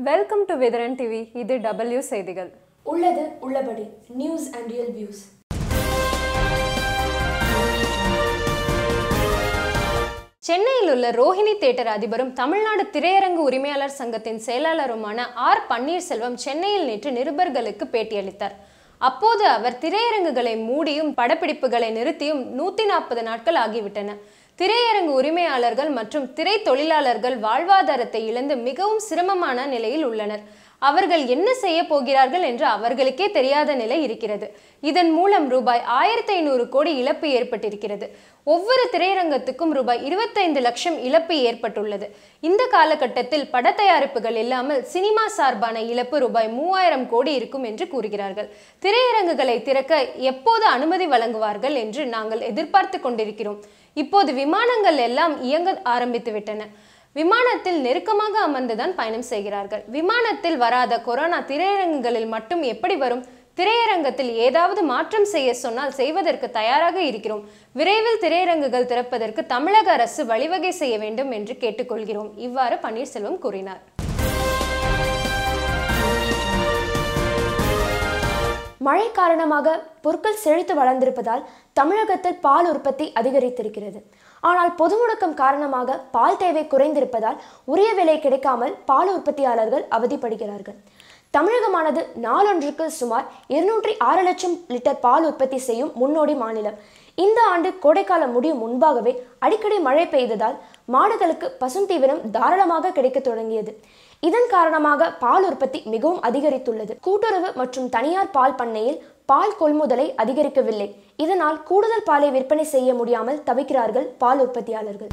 welcome to Vidharan TV இது W செய்திகள் உள்ளது உள்ளபடி நியூஸ் அண்ட் ரியல் வியூஸ் சென்னையில் உள்ள ரோஹிணி தியேட்டர் அதிபரும் தமிழ்நாடு திரையரங்கு உரிமையாளர் சங்கத்தின் செயலாளருமான ஆர் பன்னீர்செல்வம் சென்னையில் நேற்று நிருபர்களுக்கு பேட்டியளித்தார் அப்போது அவர் திரையரங்குகளை மூடியும் படப்பிடிப்புகளை நிறுத்தியும் நூத்தி நாற்பது நாட்கள் ஆகிவிட்டன திரையரங்கு உரிமையாளர்கள் மற்றும் திரை தொழிலாளர்கள் வாழ்வாதாரத்தை இழந்து மிகவும் சிரமமான நிலையில் உள்ளனர் அவர்கள் என்ன செய்ய போகிறார்கள் என்று அவர்களுக்கே தெரியாத நிலை இருக்கிறது இதன் மூலம் ரூபாய் ஆயிரத்தி ஐநூறு கோடி இழப்பு ஏற்பட்டிருக்கிறது ஒவ்வொரு திரையரங்கத்துக்கும் ரூபாய் இருபத்தைந்து லட்சம் இழப்பு ஏற்பட்டுள்ளது இந்த காலகட்டத்தில் பட தயாரிப்புகள் இல்லாமல் சினிமா சார்பான இழப்பு ரூபாய் மூவாயிரம் கோடி இருக்கும் என்று கூறுகிறார்கள் திரையரங்குகளை திறக்க எப்போது அனுமதி வழங்குவார்கள் என்று நாங்கள் எதிர்பார்த்து கொண்டிருக்கிறோம் இப்போது விமானங்கள் எல்லாம் இயங்க ஆரம்பித்து விட்டன விமானத்தில் நெருக்கமாக அமர்ந்துதான் பயணம் செய்கிறார்கள் விமானத்தில் வராத கொரோனா திரையரங்குகளில் மட்டும் எப்படி வரும் திரையரங்கத்தில் ஏதாவது மாற்றம் செய்ய சொன்னால் செய்வதற்கு தயாராக இருக்கிறோம் விரைவில் திரையரங்குகள் திறப்பதற்கு தமிழக அரசு வழிவகை செய்ய வேண்டும் என்று கேட்டுக்கொள்கிறோம் இவ்வாறு பன்னீர்செல்வம் கூறினார் மழை காரணமாக பொருட்கள் செழித்து வளர்ந்திருப்பதால் தமிழகத்தில் பால் உற்பத்தி அதிகரித்திருக்கிறது ஆனால் பொது முடக்கம் காரணமாக பால் தேவை குறைந்திருப்பதால் உரிய விலை கிடைக்காமல் பால் உற்பத்தியாளர்கள் அவதிப்படுகிறார்கள் தமிழகமானது நாளொன்றுக்கு சுமார் இருநூற்றி ஆறு லட்சம் லிட்டர் பால் உற்பத்தி செய்யும் முன்னோடி மாநிலம் இந்த ஆண்டு கோடைக்காலம் முடியும் முன்பாகவே அடிக்கடி மழை பெய்ததால் மாடுகளுக்கு பசுந்தீவனம் தாராளமாக கிடைக்கத் தொடங்கியது இதன் காரணமாக பால் உற்பத்தி மிகவும் அதிகரித்துள்ளது கூட்டுறவு மற்றும் தனியார் பால் பண்ணையில் பால் கொள்முதலை அதிகரிக்கவில்லை இதனால் கூடுதல் பாலை விற்பனை செய்ய முடியாமல் தவிக்கிறார்கள் பால் உற்பத்தியாளர்கள்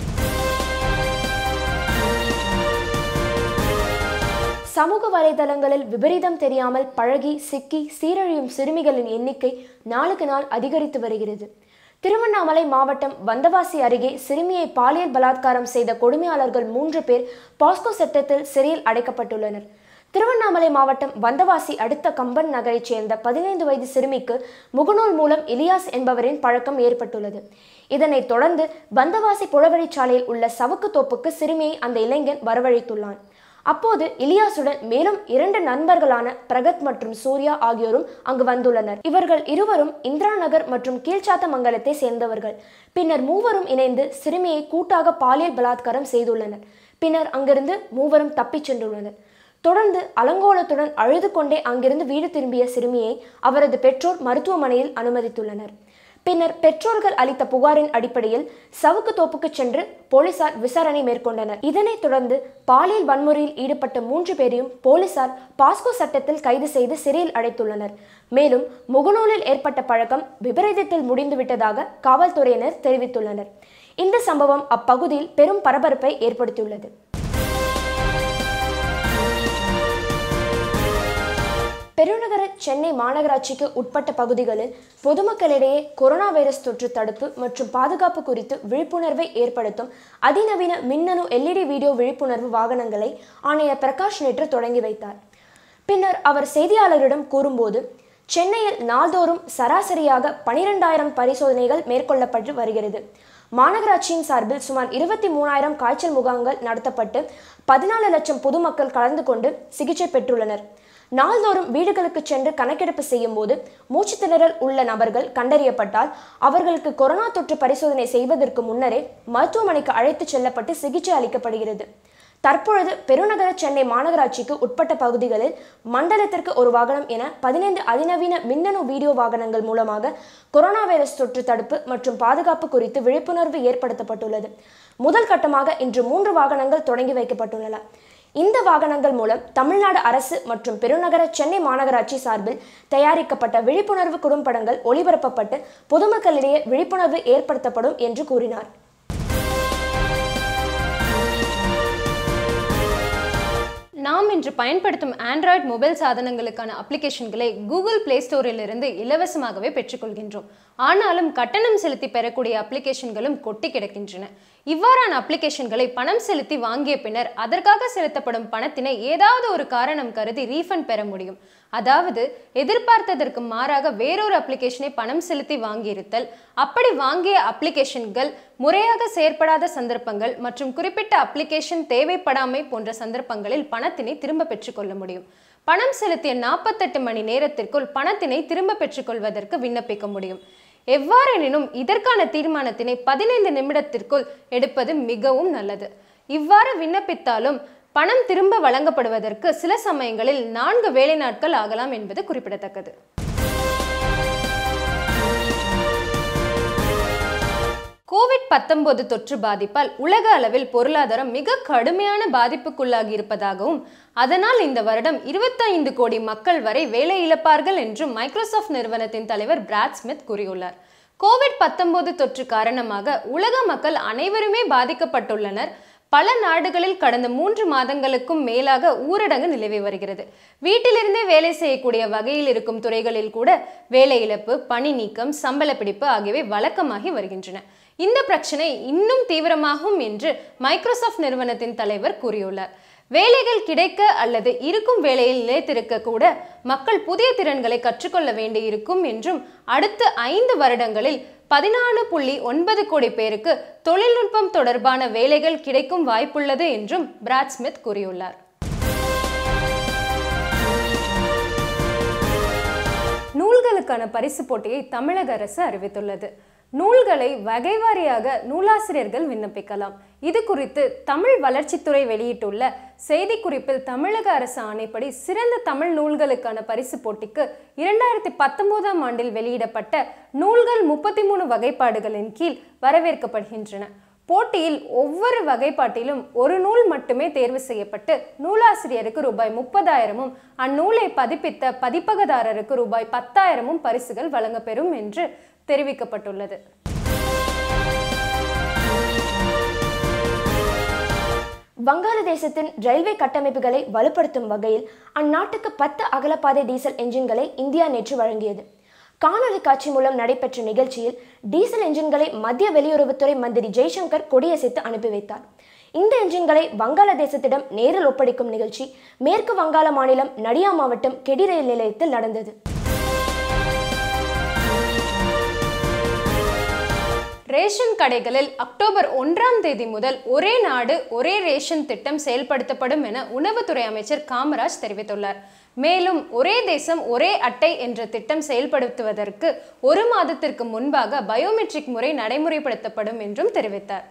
சமூக வலைதளங்களில் விபரீதம் தெரியாமல் பழகி சிக்கி சீரழியும் சிறுமிகளின் எண்ணிக்கை நாளுக்கு நாள் அதிகரித்து வருகிறது திருவண்ணாமலை மாவட்டம் வந்தவாசி அருகே சிறுமியை பாலியல் பலாத்காரம் செய்த கொடுமையாளர்கள் மூன்று பேர் பாஸ்கோ சட்டத்தில் சிறையில் அடைக்கப்பட்டுள்ளனர் திருவண்ணாமலை மாவட்டம் வந்தவாசி அடுத்த கம்பன் நகரைச் சேர்ந்த பதினைந்து வயது சிறுமிக்கு முகநூல் மூலம் இலியாஸ் என்பவரின் பழக்கம் ஏற்பட்டுள்ளது இதனைத் தொடர்ந்து வந்தவாசி புழவழிச்சாலையில் உள்ள சவுக்கு தோப்புக்கு சிறுமியை அந்த இளைஞன் வரவழைத்துள்ளான் அப்போது இலியாசுடன் மேலும் இரண்டு நண்பர்களான பிரகத் மற்றும் சூர்யா ஆகியோரும் அங்கு வந்துள்ளனர் இவர்கள் இருவரும் இந்திரா நகர் மற்றும் கீழ்ச்சாத்தமங்கலத்தை சேர்ந்தவர்கள் பின்னர் மூவரும் இணைந்து சிறுமியை கூட்டாக பாலியல் பலாத்காரம் செய்துள்ளனர் பின்னர் அங்கிருந்து மூவரும் தப்பிச் சென்றுள்ளனர் தொடர்ந்து அலங்கோலத்துடன் அழுது கொண்டே அங்கிருந்து வீடு திரும்பிய சிறுமியை அவரது பெற்றோர் மருத்துவமனையில் அனுமதித்துள்ளனர் பின்னர் பெற்றோர்கள் அளித்த புகாரின் அடிப்படையில் சவுக்கு தோப்புக்கு சென்று போலீசார் விசாரணை மேற்கொண்டனர் இதனைத் தொடர்ந்து பாலியல் வன்முறையில் ஈடுபட்ட மூன்று பேரையும் போலீசார் பாஸ்கோ சட்டத்தில் கைது செய்து சிறையில் அடைத்துள்ளனர் மேலும் முகநூலில் ஏற்பட்ட பழக்கம் விபரீதத்தில் முடிந்துவிட்டதாக காவல்துறையினர் தெரிவித்துள்ளனர் இந்த சம்பவம் அப்பகுதியில் பெரும் பரபரப்பை ஏற்படுத்தியுள்ளது பெருநகர சென்னை மாநகராட்சிக்கு உட்பட்ட பகுதிகளில் பொதுமக்களிடையே கொரோனா வைரஸ் தொற்று தடுப்பு மற்றும் பாதுகாப்பு குறித்து விழிப்புணர்வை ஏற்படுத்தும் அதிநவீன மின்னணு எல்இடி வீடியோ விழிப்புணர்வு வாகனங்களை ஆணையர் பிரகாஷ் நேற்று தொடங்கி வைத்தார் பின்னர் அவர் செய்தியாளரிடம் கூறும்போது சென்னையில் நாள்தோறும் சராசரியாக பனிரெண்டாயிரம் பரிசோதனைகள் மேற்கொள்ளப்பட்டு வருகிறது மாநகராட்சியின் சார்பில் சுமார் இருபத்தி மூணாயிரம் காய்ச்சல் முகாம்கள் நடத்தப்பட்டு பதினாலு லட்சம் பொதுமக்கள் கலந்து கொண்டு சிகிச்சை பெற்றுள்ளனர் நாள்தோறும் வீடுகளுக்கு சென்று கணக்கெடுப்பு செய்யும் போது மூச்சு திணறல் உள்ள நபர்கள் கண்டறியப்பட்டால் அவர்களுக்கு கொரோனா தொற்று பரிசோதனை செய்வதற்கு முன்னரே மருத்துவமனைக்கு அழைத்து செல்லப்பட்டு சிகிச்சை அளிக்கப்படுகிறது தற்பொழுது பெருநகர சென்னை மாநகராட்சிக்கு உட்பட்ட பகுதிகளில் மண்டலத்திற்கு ஒரு வாகனம் என பதினைந்து அதிநவீன மின்னணு வீடியோ வாகனங்கள் மூலமாக கொரோனா வைரஸ் தொற்று தடுப்பு மற்றும் பாதுகாப்பு குறித்து விழிப்புணர்வு ஏற்படுத்தப்பட்டுள்ளது முதல் கட்டமாக இன்று மூன்று வாகனங்கள் தொடங்கி வைக்கப்பட்டுள்ளன இந்த வாகனங்கள் மூலம் தமிழ்நாடு அரசு மற்றும் பெருநகர சென்னை மாநகராட்சி சார்பில் தயாரிக்கப்பட்ட விழிப்புணர்வு குறும்படங்கள் ஒளிபரப்பப்பட்டு பொதுமக்களிடையே விழிப்புணர்வு ஏற்படுத்தப்படும் என்று கூறினார் நாம் இன்று பயன்படுத்தும் ஆண்ட்ராய்டு மொபைல் சாதனங்களுக்கான அப்ளிகேஷன்களை கூகுள் பிளே ஸ்டோரிலிருந்து இலவசமாகவே பெற்றுக்கொள்கின்றோம் ஆனாலும் கட்டணம் செலுத்தி பெறக்கூடிய அப்ளிகேஷன்களும் கொட்டி கிடக்கின்றன இவ்வாறான அப்ளிகேஷன்களை பணம் செலுத்தி வாங்கிய பின்னர் அதற்காக செலுத்தப்படும் பணத்தினை ஏதாவது ஒரு காரணம் கருதி ரீஃபண்ட் பெற முடியும் அதாவது எதிர்பார்த்ததற்கு மாறாக வேறொரு அப்ளிகேஷனை பணம் செலுத்தி வாங்கியிருத்தல் அப்படி வாங்கிய அப்ளிகேஷன்கள் முறையாக செயற்படாத சந்தர்ப்பங்கள் மற்றும் குறிப்பிட்ட அப்ளிகேஷன் தேவைப்படாமை போன்ற சந்தர்ப்பங்களில் பணத்தினை திரும்ப பெற்றுக்கொள்ள முடியும் பணம் செலுத்திய நாற்பத்தெட்டு மணி நேரத்திற்குள் பணத்தினை திரும்ப பெற்றுக்கொள்வதற்கு விண்ணப்பிக்க முடியும் எவ்வாறெனினும் இதற்கான தீர்மானத்தினை பதினைந்து நிமிடத்திற்குள் எடுப்பது மிகவும் நல்லது இவ்வாறு விண்ணப்பித்தாலும் பணம் திரும்ப வழங்கப்படுவதற்கு சில சமயங்களில் நான்கு வேலை நாட்கள் ஆகலாம் என்பது குறிப்பிடத்தக்கது கோவிட் பத்தொன்பது தொற்று பாதிப்பால் உலக அளவில் பொருளாதாரம் மிக கடுமையான பாதிப்புக்குள்ளாகி இருப்பதாகவும் அதனால் இந்த வருடம் 25 கோடி மக்கள் வரை வேலை இழப்பார்கள் என்றும் மைக்ரோசாஃப்ட் நிறுவனத்தின் தலைவர் பிராட் ஸ்மித் கூறியுள்ளார் கோவிட் பத்தொன்பது தொற்று காரணமாக உலக மக்கள் அனைவருமே பாதிக்கப்பட்டுள்ளனர் பல நாடுகளில் கடந்த மூன்று மாதங்களுக்கும் மேலாக ஊரடங்கு நிலவி வருகிறது வீட்டிலிருந்தே வேலை செய்யக்கூடிய வகையில் இருக்கும் துறைகளில் கூட வேலை இழப்பு பணி நீக்கம் சம்பள பிடிப்பு ஆகியவை வழக்கமாகி வருகின்றன இந்த பிரச்சனை இன்னும் தீவிரமாகும் என்று மைக்ரோசாஃப்ட் நிறுவனத்தின் தலைவர் கூறியுள்ளார் வேலைகள் கிடைக்க அல்லது இருக்கும் வேலையில் நிலைத்திருக்க கூட மக்கள் புதிய திறன்களை கற்றுக்கொள்ள வேண்டியிருக்கும் என்றும் அடுத்த ஐந்து வருடங்களில் பதினாலு புள்ளி ஒன்பது கோடி பேருக்கு தொழில்நுட்பம் தொடர்பான வேலைகள் கிடைக்கும் வாய்ப்புள்ளது என்றும் பிராட் ஸ்மித் கூறியுள்ளார் நூல்களுக்கான பரிசு போட்டியை தமிழக அரசு அறிவித்துள்ளது நூல்களை வகை வாரியாக நூலாசிரியர்கள் விண்ணப்பிக்கலாம் இது குறித்து தமிழ் வளர்ச்சித்துறை வெளியிட்டுள்ள செய்திக்குறிப்பில் தமிழக அரசு ஆணைப்படி சிறந்த தமிழ் நூல்களுக்கான பரிசு போட்டிக்கு இரண்டாயிரத்தி பத்தொன்பதாம் ஆண்டில் வெளியிடப்பட்ட நூல்கள் முப்பத்தி மூணு வகைப்பாடுகளின் கீழ் வரவேற்கப்படுகின்றன போட்டியில் ஒவ்வொரு வகைப்பாட்டிலும் ஒரு நூல் மட்டுமே தேர்வு செய்யப்பட்டு நூலாசிரியருக்கு ரூபாய் முப்பதாயிரமும் அந்நூலை பதிப்பித்த பதிப்பகதாரருக்கு ரூபாய் பத்தாயிரமும் பரிசுகள் வழங்கப்பெறும் என்று தெரிவிக்கப்பட்டுள்ளது வங்காளதேசத்தின் ரயில்வே கட்டமைப்புகளை வலுப்படுத்தும் வகையில் அந்நாட்டுக்கு பத்து அகலப்பாதை டீசல் என்ஜின்களை இந்தியா நேற்று வழங்கியது காணொலி காட்சி மூலம் நடைபெற்ற நிகழ்ச்சியில் டீசல் என்ஜின்களை மத்திய வெளியுறவுத்துறை மந்திரி ஜெய்சங்கர் கொடியசைத்து அனுப்பி வைத்தார் இந்த என்ஜின்களை வங்காளதேசத்திடம் நேரில் ஒப்படைக்கும் நிகழ்ச்சி மேற்கு வங்காள மாநிலம் நடியா மாவட்டம் கெடி ரயில் நிலையத்தில் நடந்தது ரேஷன் கடைகளில் அக்டோபர் ஒன்றாம் தேதி முதல் ஒரே நாடு ஒரே ரேஷன் திட்டம் செயல்படுத்தப்படும் என உணவுத்துறை அமைச்சர் காமராஜ் தெரிவித்துள்ளார் மேலும் ஒரே தேசம் ஒரே அட்டை என்ற திட்டம் செயல்படுத்துவதற்கு ஒரு மாதத்திற்கு முன்பாக பயோமெட்ரிக் முறை நடைமுறைப்படுத்தப்படும் என்றும் தெரிவித்தார்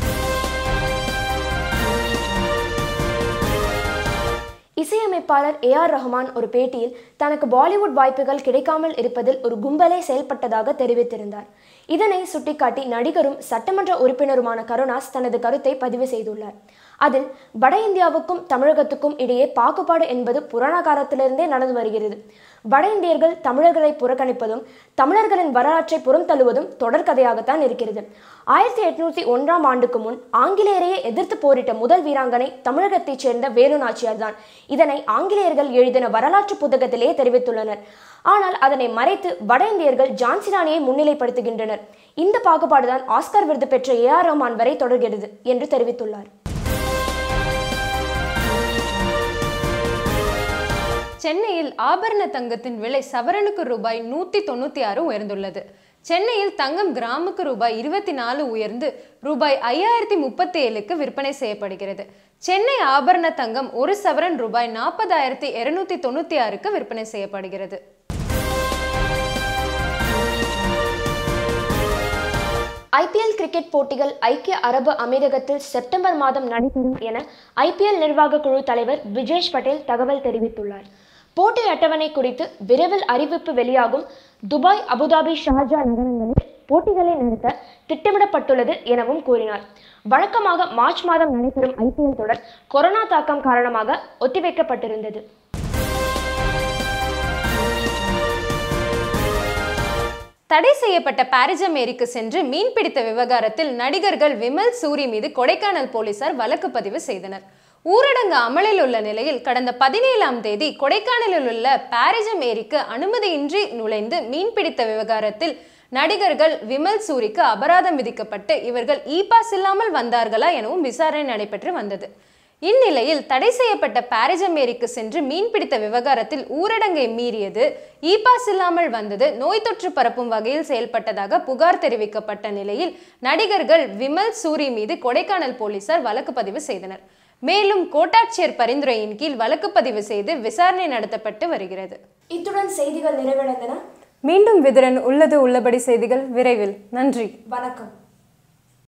இசையமைப்பாளர் ஏ ஆர் ரஹ்மான் ஒரு பேட்டியில் தனக்கு பாலிவுட் வாய்ப்புகள் கிடைக்காமல் இருப்பதில் ஒரு கும்பலே செயல்பட்டதாக தெரிவித்திருந்தார் இதனை சுட்டிக்காட்டி நடிகரும் சட்டமன்ற உறுப்பினருமான கருணாஸ் தனது கருத்தை பதிவு செய்துள்ளார் அதில் வட இந்தியாவுக்கும் தமிழகத்துக்கும் இடையே பாகுபாடு என்பது புராண காலத்திலிருந்தே நடந்து வருகிறது வட இந்தியர்கள் தமிழர்களை புறக்கணிப்பதும் தமிழர்களின் வரலாற்றை புறம் தள்ளுவதும் தொடர்கதையாகத்தான் இருக்கிறது ஆயிரத்தி எட்நூத்தி ஒன்றாம் ஆண்டுக்கு முன் ஆங்கிலேயரையே எதிர்த்து போரிட்ட முதல் வீராங்கனை தமிழகத்தைச் சேர்ந்த வேலு நாச்சியார் தான் இதனை ஆங்கிலேயர்கள் எழுதின வரலாற்று புத்தகத்திலே தெரிவித்துள்ளனர் ஆனால் அதனை மறைத்து வட இந்தியர்கள் ஜான்சி ராணியை முன்னிலைப்படுத்துகின்றனர் இந்த பாகுபாடுதான் ஆஸ்கர் விருது பெற்ற ஏ ஆர் ரஹ்மான் வரை தொடர்கிறது என்று தெரிவித்துள்ளார் சென்னையில் ஆபரண தங்கத்தின் விலை சவரனுக்கு ரூபாய் நூற்றி தொண்ணூற்றி ஆறு உயர்ந்துள்ளது சென்னையில் தங்கம் கிராமுக்கு ரூபாய் இருபத்தி நாலு உயர்ந்து ரூபாய் ஐயாயிரத்தி முப்பத்தி ஏழுக்கு விற்பனை செய்யப்படுகிறது சென்னை ஆபரண தங்கம் ஒரு சவரன் ரூபாய் நாற்பதாயிரத்தி இருநூத்தி தொண்ணூற்றி ஆறுக்கு விற்பனை செய்யப்படுகிறது ஐபிஎல் கிரிக்கெட் போட்டிகள் ஐக்கிய அரபு அமீரகத்தில் செப்டம்பர் மாதம் நடைபெறும் என ஐபிஎல் நிர்வாக குழு தலைவர் விஜேஷ் பட்டேல் தகவல் தெரிவித்துள்ளார் போட்டி அட்டவணை குறித்து விரைவில் அறிவிப்பு வெளியாகும் துபாய் அபுதாபி ஷார்ஜா நகரங்களில் போட்டிகளை நடத்த திட்டமிடப்பட்டுள்ளது எனவும் கூறினார் வழக்கமாக மார்ச் மாதம் நடைபெறும் ஐபிஎல் தொடர் கொரோனா தாக்கம் காரணமாக ஒத்திவைக்கப்பட்டிருந்தது தடை செய்யப்பட்ட பாரிஜம் ஏரிக்கு சென்று மீன் பிடித்த விவகாரத்தில் நடிகர்கள் விமல் சூரி மீது கொடைக்கானல் போலீசார் வழக்கு பதிவு செய்தனர் ஊரடங்கு அமலில் உள்ள நிலையில் கடந்த பதினேழாம் தேதி கொடைக்கானலில் உள்ள பாரிஜம் ஏரிக்கு அனுமதியின்றி நுழைந்து மீன் பிடித்த விவகாரத்தில் நடிகர்கள் விமல் சூரிக்கு அபராதம் விதிக்கப்பட்டு இவர்கள் இ பாஸ் இல்லாமல் வந்தார்களா எனவும் விசாரணை நடைபெற்று வந்தது இந்நிலையில் தடை செய்யப்பட்ட பாரிஜம் ஏரிக்கு சென்று மீன் பிடித்த விவகாரத்தில் ஊரடங்கை மீறியது இ பாஸ் இல்லாமல் வந்தது நோய் தொற்று பரப்பும் வகையில் செயல்பட்டதாக புகார் தெரிவிக்கப்பட்ட நிலையில் நடிகர்கள் விமல் சூரி மீது கொடைக்கானல் போலீசார் வழக்கு பதிவு செய்தனர் மேலும் கோட்டாட்சியர் பரிந்துரையின் கீழ் வழக்கு பதிவு செய்து விசாரணை நடத்தப்பட்டு வருகிறது இத்துடன் செய்திகள் நிறைவடைந்தன மீண்டும் விதிரன் உள்ளது உள்ளபடி செய்திகள் விரைவில் நன்றி வணக்கம்